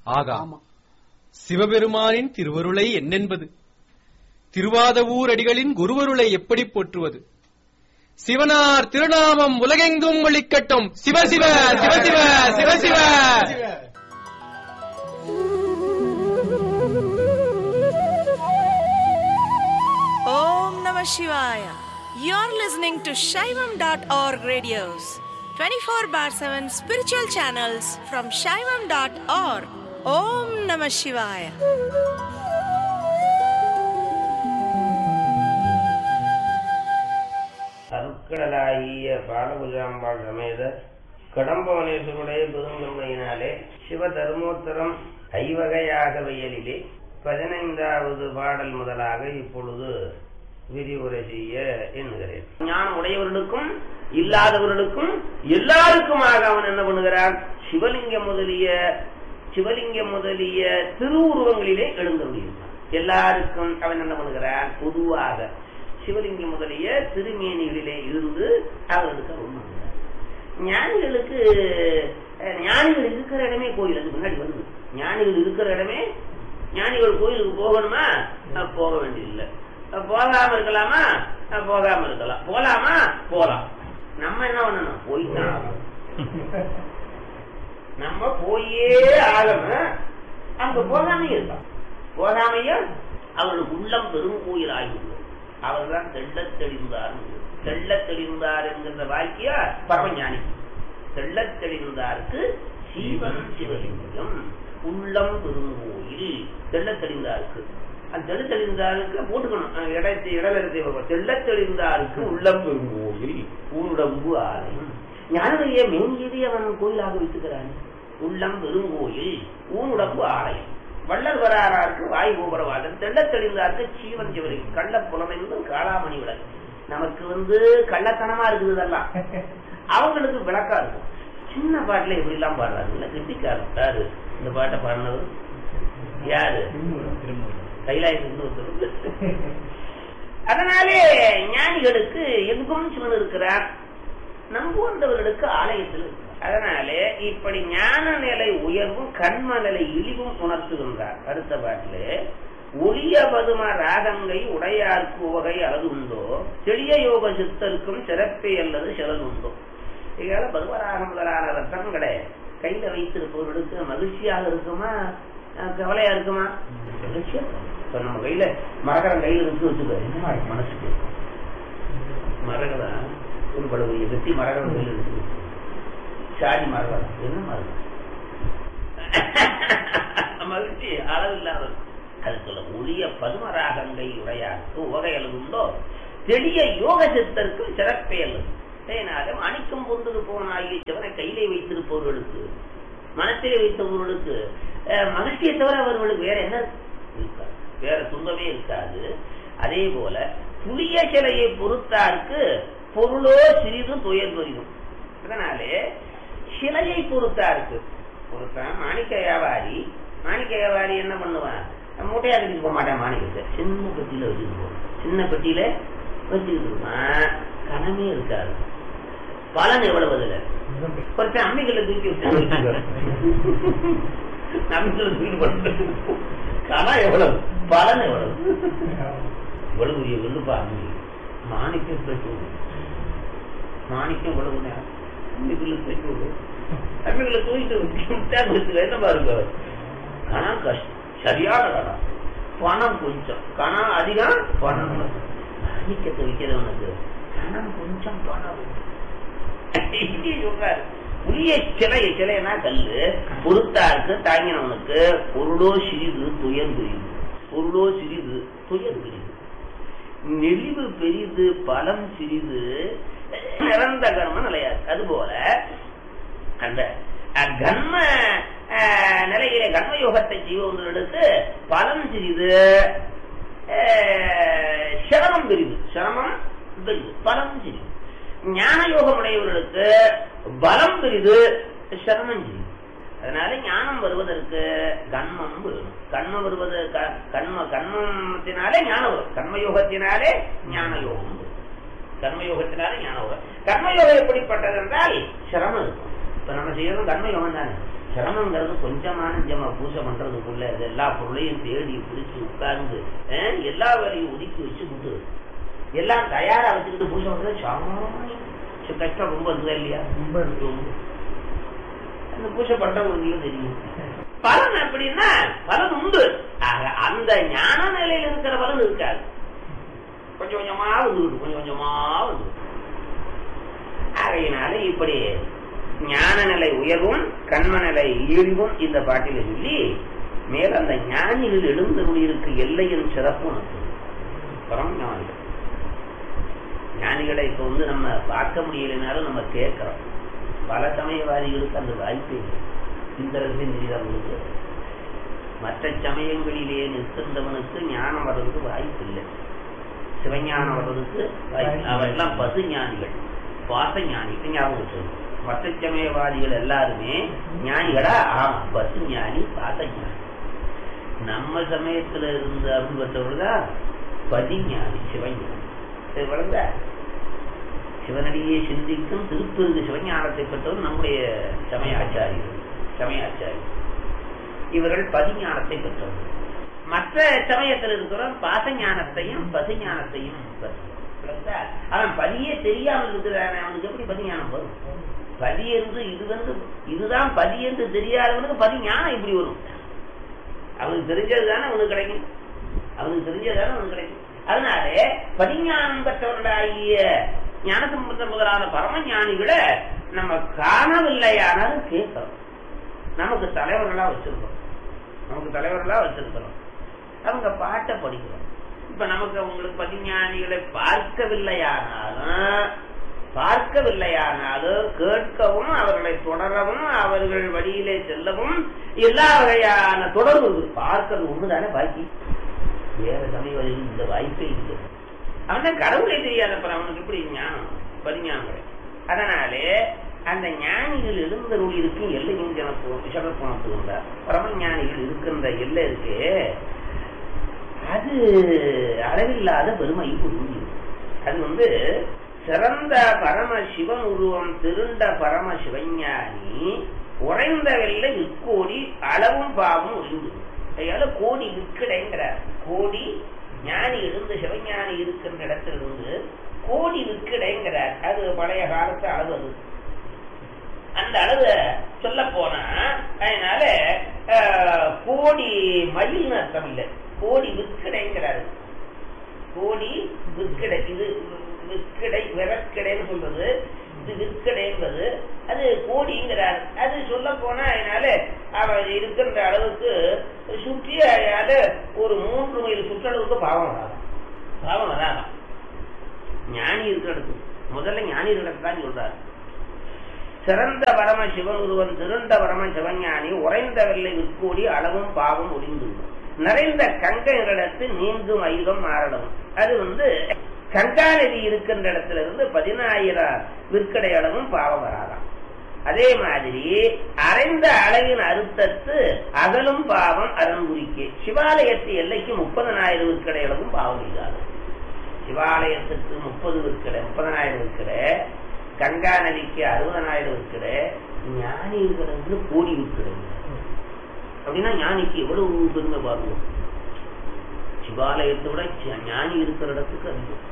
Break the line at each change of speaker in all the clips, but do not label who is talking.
ஆகா
ஆமா
சிவபெருமானின் திருவருளை என்னென்பது திருவாதவூர் அடிகளின் குருவருளை எப்படி போற்றுவது சிவனார் திருநாமம் உலகெங்கும் ஒளிக்கட்டும் சிவசிவ சிவசிவ சிவசிவ
Om Namah Shivaya. You're listening to Shaivam.org radios, 24 bar 7 spiritual channels from Shaivam.org. Om Namah Shivaya.
அருட்கடலாகிய பாலபுஜாம்பாள் சமேத கடம்பவனேஸ்வருடைய பெருங்கருணையினாலே சிவ தர்மோத்தரம் ஐவகையாக வயலிலே பதினைந்தாவது பாடல் முதலாக இப்பொழுது விரிவுரை செய்ய எண்ணுகிறேன் ஞானம் உடையவர்களுக்கும் இல்லாதவர்களுக்கும் எல்லாருக்குமாக அவன் என்ன பண்ணுகிறான் சிவலிங்கம் முதலிய சிவலிங்கம் முதலிய திருவுருவங்களிலே எழுந்தருளியிருக்கான் எல்லாருக்கும் அவன் என்ன பண்ணுகிறான் பொதுவாக சிவலிங்கம் முதலிய திருமேனிகளிலே இருந்து அவர்களுக்கு அருள் பண்ணுகிறான் ஞானிகளுக்கு அஹ், ஞானிகள் இருக்கிற இடமே கோயில் அதுக்கு முன்னாடி வருது ஞானிகள் இருக்கிற இடமே ஞானிகள் கோயிலுக்கு போகணுமா அஹ், போக வேண்டியதில்லை அஹ், போகாம இருக்கலாமா அஹ், போகாம இருக்கலாம் போலாமா போலாம் நம்ம என்ன பண்ணணும் போய்தான் ஆகணும். நம்ம போயே ஆகணும் அங்க போகாம இருக்கலாம் போகாமையா அவர்களுக்கு உள்ளம் பெரும் கோயில் ஆகிவிடும் அவர்தான் தெள்ளத் தெளிந்தார் தெள்ளத் தெளிந்தார் என்கின்ற வாக்கியா பரமஞானி தெள்ளத் தெளிந்தாருக்கு சீவன் சிவலிங்கம் உள்ளம் பெருங்கோயில் தெள்ளத் தெளிந்தாருக்கு அந்த தெள்ளத் தெளிந்தாருக்கு போட்டுக்கணும் அஹ் இடத்தை இடலத்தை தெள்ளத் தெளிந்தாருக்கு உள்ளம் பெருங்கோயில் ஊனுடம்பு ஆலயம் ஞானதைய மேங்கியதை அவன் கோயிலாக வைத்துக்கிறான் உள்ளம் பெருங்கோயில் ஊனுடம்பு ஆலயம் வள்ளல் வராராருக்கு வாய் கோபுரவாதம் தெள்ளத் தெளிந்தாருக்கு சீவன் சிவரி கள்ள புலமென்றும் காளாமணி விளக்கு நமக்கு வந்து கள்ளத்தனமா இருக்குது இதெல்லாம் அவங்களுக்கு விளக்கா இருக்கும் சின்ன பாட்டுல இப்படி எல்லாம் பாடுறாரு இல்ல கெட்டிக்காரர் யாரு இந்த பாட்டை பாடினவர் யாரு கைலாயத்துக்கு ஒருத்தர் அதனாலே ஞானிகளுக்கு எங்கும் சிவன் இருக்கிறார் நம்புவந்தவர்களுக்கு ஆலயத்தில் இருக்கிறார் அதனாலே இப்படி ஞான நிலை உயர்வும் கண்ம நிலை இழிவும் உணர்த்துகின்றார் அடுத்த பாட்டிலே ஒளிய பதும ராகங்கை உடையார்க்கு உவகை அளவு உண்டோ செளிய யோக சித்தருக்கும் சிறப்பே அல்லது சிலது உண்டோ இதால பதுமராகம் முதலான ரத்தங்களை கையில வைத்திருப்பவர்களுக்கு மகிழ்ச்சியாக இருக்குமா அஹ் கவலையா இருக்குமா மகிழ்ச்சியா இருக்கும். இப்ப நம்ம கையில மரகரம் கையில இருக்கு வச்சுக்கோ என்னமா இருக்கு மனசுக்கு மரகதம் ஒரு படுகொலை வெட்டி மரகதம் கையில இருக்கு சாதி மரகதம் என்னமா இருக்கு மகிழ்ச்சி அளவில்லாத அது சொல்ல ஒளிய பதுமராகங்கை உடையாருக்கு உவகைகள் உண்டோ தெளிய யோக சித்தருக்கும் சிறப்பே அல்லது அதனால மணிக்கும் பொந்தது போன ஆகிய சிவனை கையிலே வைத்திருப்பவர்களுக்கு மனத்திலே வைத்தவர்களுக்கு அஹ், மகிழ்ச்சியை தவிர அவர்களுக்கு வேற என்ன இருக்காது வேற துன்பமே இருக்காது அதே போல புளிய சிலையை பொறுத்தாருக்கு பொருளோ சிறிது துயர் பெரிதும் அதனாலே சிலையை பொறுத்தாருக்கு ஒருத்தன் மாணிக்க வியாபாரி மாணிக்க வியாபாரி என்ன பண்ணுவான் மூட்டையா கட்டிட்டு போக மாட்டான் மாணிக்கத்தை சின்ன பெட்டியில வச்சுட்டு போவான் சின்ன பெட்டியில வச்சுக்கிட்டு இருப்பான் கனமே இருக்காது பலன் எவ்வளவு அதுல ஒருத்தன் அம்மிகளை தூக்கி விட்டு அம்மிகளை தூக்கி போட்டு கனம் எவ்வளவு பலன் எவ்வளவு இவ்வளவு உரிய வெள்ளுப்பா அம்மி மாணிக்கம் பெற்று மாணிக்கம் இவ்வளவு நேரம் அம்மிக்குள்ள பெற்று அம்மிகளை தூக்கிட்டு விட்டா வச்சுக்க என்ன பாருங்க கணம் கஷ்டம் சரியான கணம் பணம் கொஞ்சம் கணம் அதிகம் பணம் மாணிக்கத்தை விற்கிறவனுக்கு கணம் கொஞ்சம் பணம் இங்கே சொல்றாரு புளிய சிலை சிலைனா கல்லு பொறுத்தாருக்கு தாங்கினவனுக்கு பொருளோ சிறிது துயர் பெரிது பொருளோ சிறிது துயர் பெரிது நெளிவு பெரிது பலம் சிறிது நிறந்த கர்ம நிலையாது அதுபோல அந்த அஹ், கர்ம அஹ், நிலையிலே கர்ம யோகத்தை செய்வவர்களுக்கு பலம் சிறிது அஹ், சிரமம் பெரிது சிரமம் பெரிது பலம் சிறிது ஞான யோகம் உடையவர்களுக்கு பலம் பெரிது சிரமம் சிறிது அதனால ஞானம் வருவதற்கு கண்மம் வேணும் கண்மம் வருவது க- கண்ம கண்மத்தினாலே ஞானம் வரும் கர்மயோகத்தினாலே ஞான யோகம் வரும். கர்மயோகத்தினாலே ஞான யோகம் கர்மயோகம் எப்படிப்பட்டது என்றால் சிரமம் இருக்கும் இப்ப நம்ம செய்யறதும் கர்மயோகம் தானே சிரமங்கிறது கொஞ்சமான நிஜமா பூஜை பண்றதுக்குள்ள இது எல்லா பொருளையும் தேடி பிடிச்சு உட்கார்ந்து அஹ், எல்லா வேலையும் ஒதுக்கி வச்சு விட்டு எல்லாம் தயாரா வச்சுக்கிட்டு பூஜை பண்றது சாமானியம் சரி, கஷ்டம் ரொம்ப இருக்குதா இல்லையா ரொம்ப இருக்கு ரொம்ப. அந்த பூஜை பண்றவங்களுக்கு தெரியும் பலன் அப்படின்னா பலன் உண்டு ஆக, அந்த ஞான நிலையில இருக்கிற பலன் இருக்காது கொஞ்சம் கொஞ்சமா வந்துவிடும் கொஞ்சம் கொஞ்சமா வந்துவிடும் ஆகையினால இப்படி ஞான நிலை உயர்வும் கண்ம நிலை இழிவும் இந்த பாட்டில சொல்லி மேல அந்த ஞானிகள் எழுந்தருளிருக்கு எல்லையின் சிறப்பு உனக்கு பரம் ஞானிகள் ஞானிகளை இப்ப வந்து நம்ம பார்க்க முடியலைனாலும் நம்ம கேட்கிறோம் பல சமயவாதிகளுக்கு அந்த வாய்ப்பு இல்லை. இந்த ரகசியம் தெரியாதவங்களுக்கு மற்ற சமயங்களிலே நிற்கின்றவனுக்கு ஞானம் வர்றதுக்கு வாய்ப்பு இல்லை சிவஞானம் வர்றதுக்கு வாய்ப்பு இல்லை. அவெல்லாம் பசு ஞானிகள் பாச ஞானி இது ஞாபகம் வச்சுக்கணும். மற்ற சமயவாதிகள் எல்லாருமே ஞானிகளா ஆமா பசு ஞானி பாச ஞானி நம்ம சமயத்துல இருந்த அருள்பட்டவர்கள் பதிஞானி சிவஞானி இது விளங்குதா? சிவனடியே சிந்திக்கும் திருப்பெருங்கு சிவஞானத்தை பெற்றவர் நம்முடைய சமய ஆச்சாரியர்கள் சமய ஆச்சாரியர் இவர்கள் பதிஞானத்தை பெற்றவர்கள் மற்ற சமயத்தில் இருக்கிறவன் பாசஞானத்தையும் பசுஞானத்தையும் பெற்றவன். விளங்குதா? அவன் பதியே தெரியாமல் இருக்கிறான் அவனுக்கு எப்படி பதிஞானம் வரும் பதி என்று இது வந்து இதுதான் பதி என்று தெரியாதவனுக்கு பதி ஞானம் இப்படி வரும் அவனுக்கு தெரிஞ்சது தானே அவனுக்கு கிடைக்கும் அவனுக்கு தெரிஞ்சது தானே அவனுக்கு கிடைக்கும் அதனாலே பதிஞானம் பெற்றவர்களாகிய ஞானசம்பந்த முதலான பரம ஞானிகளை நம்ம காணவில்லையானாலும் கேட்கிறோம் நமக்கு தலைவர்களா வச்சிருக்கோம் நமக்கு தலைவர்களா வச்சிருக்கிறோம் அவங்க பாட்டை படிக்கிறோம் இப்ப நமக்கு அவங்களுக்கு பதிஞானிகளை பார்க்கவில்லையானாலும் பார்க்கவில்லையானாலும் கேட்கவும் அவர்களை தொடரவும் அவர்கள் வழியிலே செல்லவும் எல்லா வகையான தொடர்பு இருக்கு. பார்க்கிறது ஒண்ணுதானே பாக்கி வேற சமயம் இந்த வாய்ப்பே இருக்கு அவன் கடவுளே தெரியாதப்ப அவனுக்கு எப்படி ஞானம் பரிஞானம் கிடைக்கும் அதனாலே அந்த ஞானிகள் எழுந்தருள் இருக்கும் எல்லையும் சிறப்பு சிறப்பு உணர்த்துகின்றார் பரம ஞானிகள் இருக்கின்ற எல்லை இருக்கு அது அளவில்லாத பெருமை புரிஞ்சு அது வந்து சிறந்த பரம சிவன் உருவம் திருண்ட பரம சிவஞானி உறைந்த வெள்ளை விற்கோடி அளவும் பாவம் ஒழிந்து அதனால கோடி விற்கிடைங்கிறார் கோடி ஞானி இருந்து சிவஞானி இருக்கின்ற இடத்திலிருந்து கோடி விற்கிடைங்கிறார் அது பழைய காலத்து அளவு அது அந்த அளவு சொல்ல போனா அதனால அஹ், கோடி மயில் அர்த்தம் இல்லை கோடி விற்கிடைங்கிறாரு கோடி விற்கிடை இது விற்கிடை விறக்கிடைன்னு சொல்றது இது விற்கிடை என்பது அது கோடிங்கிறார் அது சொல்ல போனா அதனால அவர் இருக்கின்ற அளவுக்கு சுற்றி அதனால ஒரு மூன்று மைல் சுற்றளவுக்கு பாவம் வராது பாவம் வராது ஞானி இருக்கிற இடத்துக்கு முதல்ல ஞானி இருக்கிற இடத்துல தான் சொல்றாரு சிறந்த பரம சிவன் ஒருவன் திருண்ட பரம சிவஞானி உறைந்த வெள்ளை விற்கோடி அளவும் பாவம் ஒளிந்து நிறைந்த கங்கைகளிடத்து நீங்கும் ஐகம் மாறணும் அது வந்து கங்கா நதி இருக்கின்ற இடத்துல இருந்து பதினாயிரம் விற்கடை அளவும் பாவம் வராதாம் அதே மாதிரி அரைந்த அளவின் அறுத்தத்து அகலும் பாவம் அறங்குறிக்கு சிவாலயத்து எல்லைக்கு முப்பதனாயிரம் விற்கடை அளவும் பாவம் இல்லாது சிவாலயத்துக்கு முப்பது விற்கடை முப்பதனாயிரம் விற்கடை கங்கா நதிக்கு அறுபதனாயிரம் விற்கடை ஞானி இருக்கிறது கோடி விற்கடை அப்படின்னா ஞானிக்கு எவ்வளவு பெருமை பார்க்கணும் சிவாலயத்தை விட சி- ஞானி இருக்கிற இடத்துக்கு அதிகம்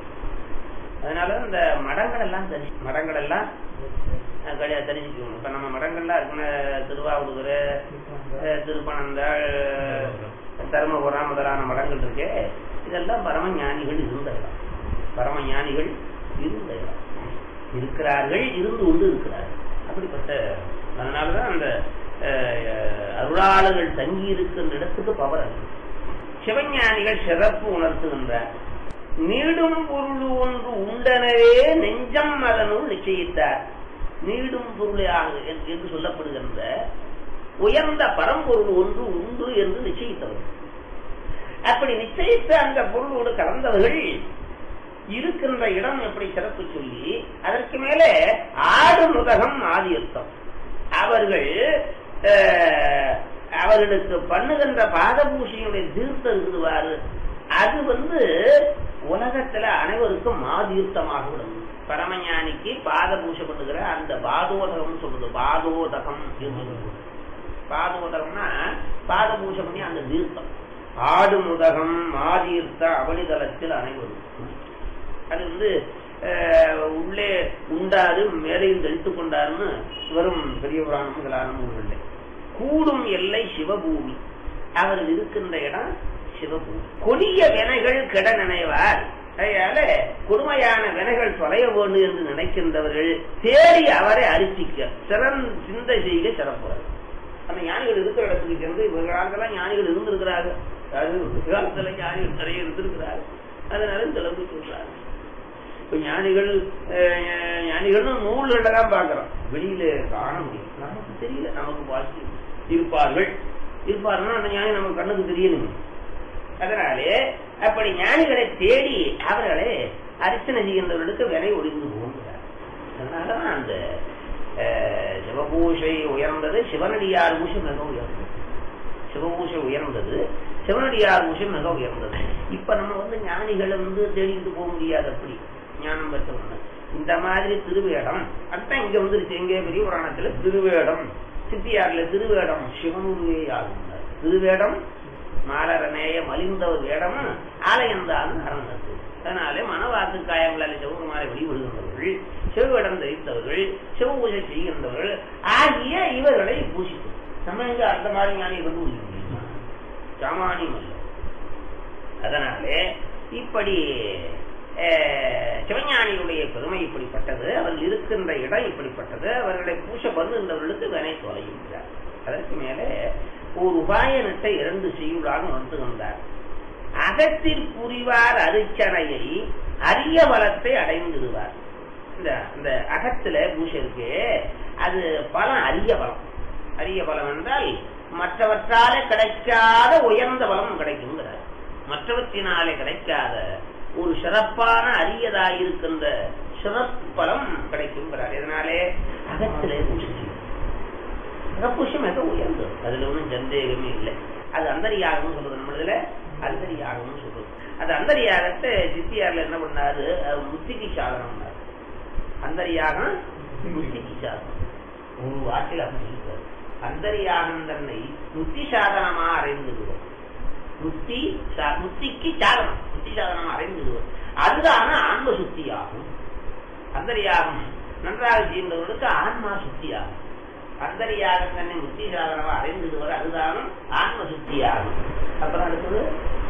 அதனால இந்த மடங்கள் எல்லாம் தெரிஞ்சு மடங்கள் எல்லாம் அஹ், கிடையாது தெரிஞ்சுக்கணும் இப்ப நம்ம மடங்கள்லாம் இருக்குன்னு திருவாவூர் திருப்பனந்தாள் தருமபுரம் முதலான மடங்கள் இருக்கு இதெல்லாம் பரம ஞானிகள் இருந்த இடம் பரம ஞானிகள் இருந்த இடம் இருக்கிறார்கள் இருந்து கொண்டு இருக்கிறார்கள் அப்படிப்பட்ட அதனாலதான் அந்த அஹ், அருளாளர்கள் தங்கி இருக்கின்ற இடத்துக்கு பவர் அதிகம் சிவஞானிகள் சிறப்பு உணர்த்துகின்றார் நீடும் பொருள் ஒன்று உண்டனவே நெஞ்சம் அதனுள் நிச்சயித்தார் நீடும் பொருளாக என்று என்று சொல்லப்படுகின்ற உயர்ந்த பரம்பொருள் ஒன்று உண்டு என்று நிச்சயித்தவர் அப்படி நிச்சயித்த அந்த பொருளோடு கலந்தவர்கள் இருக்கின்ற இடம் எப்படி சிறப்பு சொல்லி அதற்கு மேலே ஆடு முதகம் ஆதியத்தம் அவர்கள் அஹ், அவர்களுக்கு பண்ணுகின்ற பாதபூஷையுடைய தீர்த்தம் இருக்குதுவாரு அது வந்து உலகத்துல அனைவருக்கும் மாதீர்த்தமாக விளங்கும் பரமஞானிக்கு பாத பூஜை பண்ணுகிற அந்த பாதோதகம் சொல்றது பாதோதகம் என்று சொல்றது. பாதோதகம்னா பாத பூஜை பண்ணி அந்த தீர்த்தம் ஆடு முதகம் ஆதீர்த்த அவனிதளத்தில் அனைவரும் அது வந்து அஹ், உள்ளே உண்டாரு மேலையும் தெளித்து கொண்டாருன்னு வரும் பெரிய புராணம் முதலான நூல்களில் கூடும் எல்லை சிவபூமி அவர் இருக்கின்ற இடம் சிவபூமி கொடிய வினைகள் கெட நினைவார் அதனால கொடுமையான வினைகள் தொலைய வேண்டும் என்று நினைக்கின்றவர்கள் தேடி அவரை அரிசிக்க சிறன் சிந்தை செய்க சிறப்புறார் அந்த ஞானிகள் இருக்கிற இடத்துக்கு சென்று இவர்களால் ஞானிகள் இருந்திருக்கிறார்கள் அதாவது காலத்துல ஞானிகள் நிறைய இருந்திருக்கிறார்கள் அதனால கிளம்பி சொல்றாங்க இப்ப ஞானிகள் அஹ், ஞானிகள்னு நூல்களை தான் பாக்குறோம் வெளியில காண முடியும் நமக்கு தெரியல நமக்கு வாசி இருப்பார்கள் இருப்பார்கள் அந்த ஞானி நமக்கு கண்ணுக்கு தெரியணுங்க அதனாலே அப்படி ஞானிகளை தேடி அவர்களை அர்ச்சனை செய்கின்றவர்களுக்கு விலை ஒளிந்து போகிறார் அதனாலதான் அந்த அஹ், சிவபூஷை உயர்ந்தது சிவனடியார் பூஷை மிக உயர்ந்தது சிவபூஷை உயர்ந்தது சிவனடியார் பூஷை மிக உயர்ந்தது இப்ப நம்ம வந்து ஞானிகளை வந்து தேடிட்டு போக முடியாது அப்படி ஞானம் பெற்றவங்க இந்த மாதிரி திருவேடம் அதான் இங்க வந்துருச்சு எங்க பெரிய புராணத்துல திருவேடம் சித்தியார்ல திருவேடம் சிவனுருவே ஆகும் திருவேடம் மாலரநேய மலிந்தவர் வேடம் ஆலயந்தான் அறந்தது அதனாலே மனவாக்கு காயங்களால் சிவகுமாரை வெளிவிடுகின்றவர்கள் சிவவேடம் தரித்தவர்கள் சிவ பூஜை செய்கின்றவர்கள் ஆகிய இவர்களை பூசிக்கும் நம்ம இங்க அந்த மாதிரி ஞானியை கண்டுபிடிக்க முடியுமா சாமானியம் அல்ல அதனாலே இப்படி அஹ், சிவஞானிகளுடைய பெருமை இப்படிப்பட்டது அவர்கள் இருக்கின்ற இடம் இப்படிப்பட்டது அவர்களை பூச பண்ணுகின்றவர்களுக்கு வினை தொலைகின்றார் அதற்கு மேலே ஒரு உபாயனத்தை இரண்டு செய்யுளாக வந்து வந்தார் அகத்தில் புரிவார் அரிச்சனையை அரிய பலத்தை அடைந்துடுவார் இந்த இந்த அகத்துல பூசை இருக்கு அது பலம் அரிய பலம் அரிய பலம் என்றால் மற்றவற்றாலே கிடைக்காத உயர்ந்த பலம் கிடைக்குங்கிறார் மற்றவற்றினாலே கிடைக்காத ஒரு சிறப்பான அரியதாயிருக்கின்ற சிறப்பு பலம் கிடைக்குங்கிறார் இதனாலே அகத்திலே பூஜை செய்யும். அகப்பூஷை மிக உயர்ந்தது அதுல ஒன்றும் சந்தேகமே இல்லை அது அந்தரியாகம்னு சொல்றது நம்மளதுல அந்தரியாகம்னு சொல்றது அது அந்தரியாகத்தை சித்தியார்ல என்ன பண்ணாரு அது புத்திக்கு சாதனம் பண்ணாரு அந்தரியாகம் புத்திக்கு சாதனம் ஒரு வாக்கில் அப்படி சொல்லிட்டாரு அந்தரியாகம் தன்னை புத்தி சாதனமா அறைந்துடுவோம் புத்தி சா- புத்திக்கு சாதனம் புத்தி சாதனமா அறைந்துடுவோம் அதுதான ஆன்ம சுத்தியாகும் அந்தரியாகம் நன்றாக செய்கின்றவர்களுக்கு ஆன்மா சுத்தியாகும் அந்தரியாகம் தன்னை புத்தி சாதனமா அறைந்துடுவது அதுதானும் ஆன்ம சுத்தியாகும் அப்புறம் அடுத்தது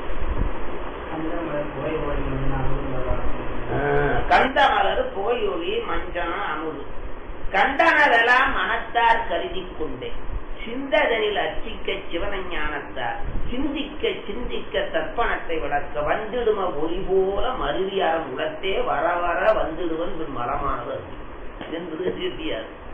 கண்டமலர் புகையொலி மஞ்சனம் அமுது கண்டனதெல்லாம் மனத்தார் கருதி கொண்டே சிந்ததனில் அச்சிக்க சிவனஞானத்தார் சிந்திக்க சிந்திக்க தர்ப்பணத்தை விளக்க வந்திடும ஒளி போல மருவியாரம் உலத்தே வர வர வந்துடுவன் பின் மலமானது என்பது சித்தியார்